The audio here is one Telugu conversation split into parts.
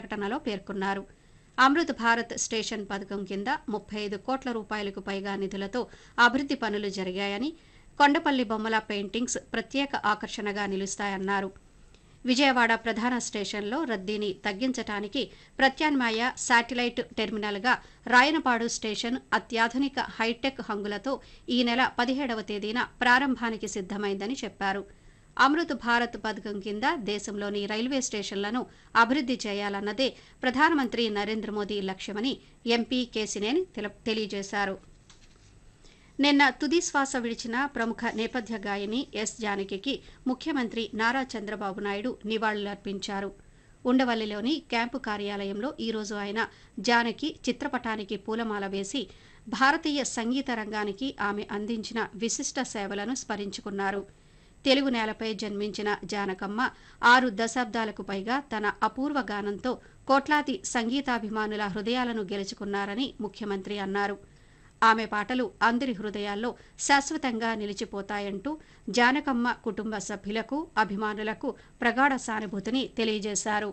ప్రకటనలో పేర్కొన్నారు అమృత్ భారత్ స్టేషన్ పథకం కింద ముప్పై ఐదు కోట్ల రూపాయలకు పైగా నిధులతో అభివృద్ది పనులు జరిగాయని కొండపల్లి బొమ్మల పెయింటింగ్స్ ప్రత్యేక ఆకర్షణగా నిలుస్తాయన్నారు విజయవాడ ప్రధాన స్టేషన్లో రద్దీని తగ్గించడానికి ప్రత్యామ్నాయ శాటిలైట్ టెర్మినల్గా రాయనపాడు స్టేషన్ అత్యాధునిక హైటెక్ హంగులతో ఈ నెల పదిహేడవ తేదీన ప్రారంభానికి సిద్దమైందని చెప్పారు అమృత్ భారత్ పథకం కింద దేశంలోని రైల్వే స్టేషన్లను అభివృద్ది చేయాలన్నదే ప్రధానమంత్రి నరేంద్ర మోదీ లక్ష్యమని ఎంపీ కేసినేని తెల- తెలియజేశారు నిన్న తుది శ్వాస విడిచిన ప్రముఖ నేపథ్య గాయని ఎస్ జానకికి ముఖ్యమంత్రి నారా చంద్రబాబు నాయుడు నివాళులర్పించారు ఉండవల్లిలోని క్యాంపు కార్యాలయంలో ఈరోజు ఆయన జానకి చిత్రపటానికి పూలమాల వేసి భారతీయ సంగీత రంగానికి ఆమె అందించిన విశిష్ట సేవలను స్మరించుకున్నారు తెలుగు నేలపై జన్మించిన జానకమ్మ ఆరు దశాబ్దాలకు పైగా తన అపూర్వ గానంతో కోట్లాది సంగీతాభిమానుల హృదయాలను గెలుచుకున్నారని ముఖ్యమంత్రి అన్నారు ఆమె పాటలు అందరి హృదయాల్లో శాశ్వతంగా నిలిచిపోతాయంటూ జానకమ్మ కుటుంబ సభ్యులకు అభిమానులకు ప్రగాఢ సానుభూతిని తెలియజేశారు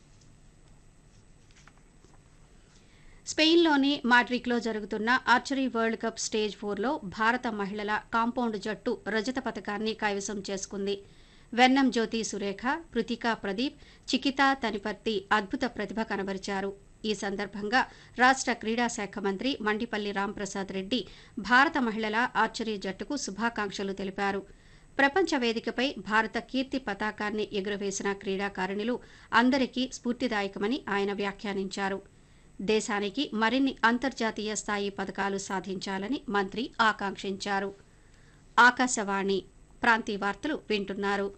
స్పెయిన్లోని మాడ్రిక్లో జరుగుతున్న ఆర్చరీ వరల్డ్ కప్ స్టేజ్ ఫోర్లో భారత మహిళల కాంపౌండ్ జట్టు రజత పథకాన్ని కైవసం చేసుకుంది వెన్నం జ్యోతి సురేఖ పృతికా ప్రదీప్ చికితా తనిపర్తి అద్భుత ప్రతిభ కనబరిచారు ఈ సందర్భంగా రాష్ట్ర క్రీడా శాఖ మంత్రి మండిపల్లి రాంప్రసాద్ రెడ్డి భారత మహిళల ఆర్చరీ జట్టుకు శుభాకాంక్షలు తెలిపారు ప్రపంచ వేదికపై భారత కీర్తి పతాకాన్ని ఎగురవేసిన క్రీడాకారిణులు అందరికీ స్ఫూర్తిదాయకమని ఆయన వ్యాఖ్యానించారు దేశానికి మరిన్ని అంతర్జాతీయ స్థాయి పథకాలు సాధించాలని మంత్రి ఆకాంక్షించారు ఆకాశవాణి ప్రాంతీయ వార్తలు వింటున్నారు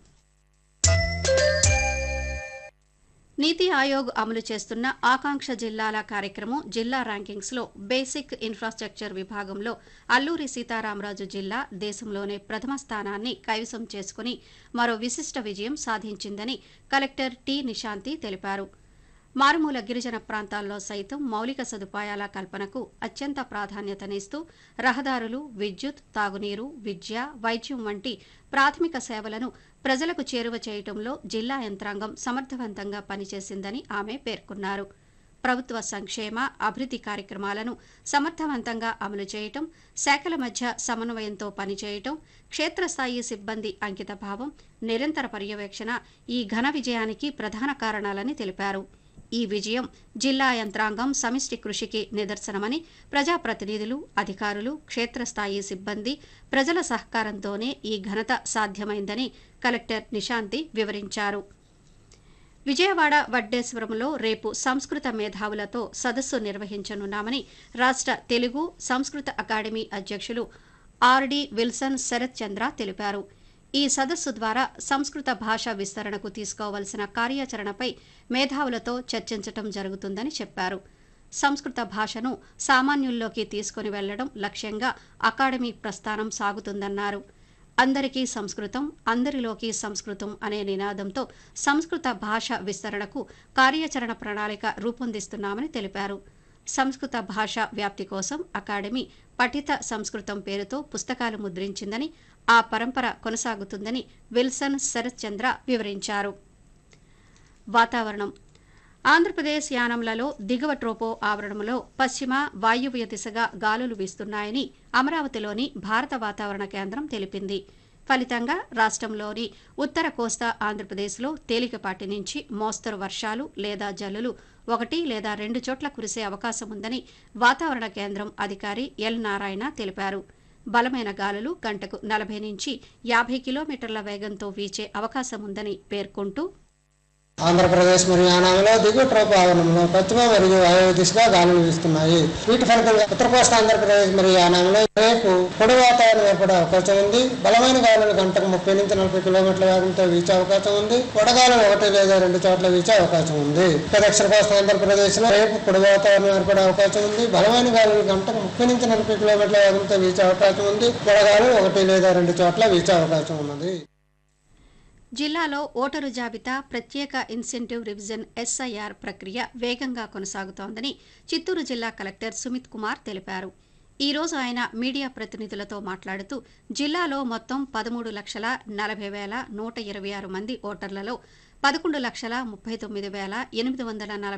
నీతి ఆయోగ్ అమలు చేస్తున్న ఆకాంక్ష జిల్లాల కార్యక్రమం జిల్లా ర్యాంకింగ్స్లో బేసిక్ ఇన్ఫ్రాస్ట్రక్చర్ విభాగంలో అల్లూరి సీతారామరాజు జిల్లా దేశంలోనే ప్రథమ స్థానాన్ని కైవసం చేసుకుని మరో విశిష్ట విజయం సాధించిందని కలెక్టర్ టి నిశాంతి తెలిపారు మారుమూల గిరిజన ప్రాంతాల్లో సైతం మౌలిక సదుపాయాల కల్పనకు అత్యంత ప్రాధాన్యతనిస్తూ రహదారులు విద్యుత్ తాగునీరు విద్య వైద్యం వంటి ప్రాథమిక సేవలను ప్రజలకు చేరువ చేయటంలో జిల్లా యంత్రాంగం సమర్థవంతంగా పనిచేసిందని ఆమె పేర్కొన్నారు ప్రభుత్వ సంక్షేమ అభివృద్ధి కార్యక్రమాలను సమర్థవంతంగా అమలు చేయటం శాఖల మధ్య సమన్వయంతో పనిచేయటం క్షేత్రస్థాయి సిబ్బంది అంకితభావం నిరంతర పర్యవేక్షణ ఈ ఘన విజయానికి ప్రధాన కారణాలని తెలిపారు ఈ విజయం జిల్లా యంత్రాంగం సమిష్టి కృషికి నిదర్శనమని ప్రజాప్రతినిధులు అధికారులు క్షేత్రస్థాయి సిబ్బంది ప్రజల సహకారంతోనే ఈ ఘనత సాధ్యమైందని కలెక్టర్ నిశాంతి వివరించారు విజయవాడ వడ్డేశ్వరంలో రేపు సంస్కృత మేధావులతో సదస్సు నిర్వహించనున్నామని రాష్ట్ర తెలుగు సంస్కృత అకాడమీ అధ్యక్షులు ఆర్డి విల్సన్ శరత్ చంద్ర తెలిపారు ఈ సదస్సు ద్వారా సంస్కృత భాష విస్తరణకు తీసుకోవలసిన కార్యాచరణపై మేధావులతో చర్చించటం జరుగుతుందని చెప్పారు సంస్కృత భాషను సామాన్యుల్లోకి తీసుకుని వెళ్లడం లక్ష్యంగా అకాడమీ ప్రస్థానం సాగుతుందన్నారు అందరికీ సంస్కృతం అందరిలోకి సంస్కృతం అనే నినాదంతో సంస్కృత భాష విస్తరణకు కార్యాచరణ ప్రణాళిక రూపొందిస్తున్నామని తెలిపారు సంస్కృత భాష వ్యాప్తి కోసం అకాడమీ పఠిత సంస్కృతం పేరుతో పుస్తకాలు ముద్రించిందని ఆ పరంపర కొనసాగుతుందని విల్సన్ శరత్ చంద్ర వివరించారు వాతావరణం ఆంధ్రప్రదేశ్ యానంలలో దిగువ ట్రోపో ఆవరణంలో పశ్చిమ వాయువ్య దిశగా గాలులు వీస్తున్నాయని అమరావతిలోని భారత వాతావరణ కేంద్రం తెలిపింది ఫలితంగా రాష్ట్రంలోని ఉత్తర కోస్తా ఆంధ్రప్రదేశ్లో తేలికపాటి నుంచి మోస్తరు వర్షాలు లేదా జల్లులు ఒకటి లేదా రెండు చోట్ల కురిసే అవకాశం ఉందని వాతావరణ కేంద్రం అధికారి ఎల్ నారాయణ తెలిపారు బలమైన గాలులు గంటకు నలభై నుంచి యాభై కిలోమీటర్ల వేగంతో వీచే అవకాశం ఉందని పేర్కొంటూ ఆంధ్రప్రదేశ్ మరియు యానాంలో దిగువ ట్రోపు ఆవరణంలో పశ్చిమ మరియు వాయువ్య దిశగా గాలులు వీస్తున్నాయి వీటి ఫలితంగా ఉత్తర కోస్తా ఆంధ్రప్రదేశ్ మరియు యానాంలో రేపు పొడి వాతావరణం ఏర్పడే అవకాశం ఉంది బలమైన గాలులు గంటకు ముప్పై నుంచి నలభై కిలోమీటర్ల వేగంతో వీచే అవకాశం ఉంది వడగాలులు ఒకటి లేదా రెండు చోట్ల వీచే అవకాశం ఉంది ఉత్తర దక్షిణ కోస్తా ఆంధ్రప్రదేశ్ లో రేపు పొడి వాతావరణం ఏర్పడే అవకాశం ఉంది బలమైన గాలులు గంటకు ముప్పై నుంచి నలభై కిలోమీటర్ల వేగంతో వీచే అవకాశం ఉంది వడగాలు ఒకటి లేదా రెండు చోట్ల వీచే అవకాశం ఉన్నది జిల్లాలో ఓటరు జాబితా ప్రత్యేక ఇన్సెంటివ్ రివిజన్ ఎస్ఐఆర్ ప్రక్రియ వేగంగా కొనసాగుతోందని చిత్తూరు జిల్లా కలెక్టర్ సుమిత్ కుమార్ తెలిపారు ఈ రోజు ఆయన మీడియా ప్రతినిధులతో మాట్లాడుతూ జిల్లాలో మొత్తం పదమూడు లక్షల నలభై వేల నూట ఇరవై ఆరు మంది ఓటర్లలో పదకొండు లక్షల ముప్పై తొమ్మిది వేల ఎనిమిది వందల నలభై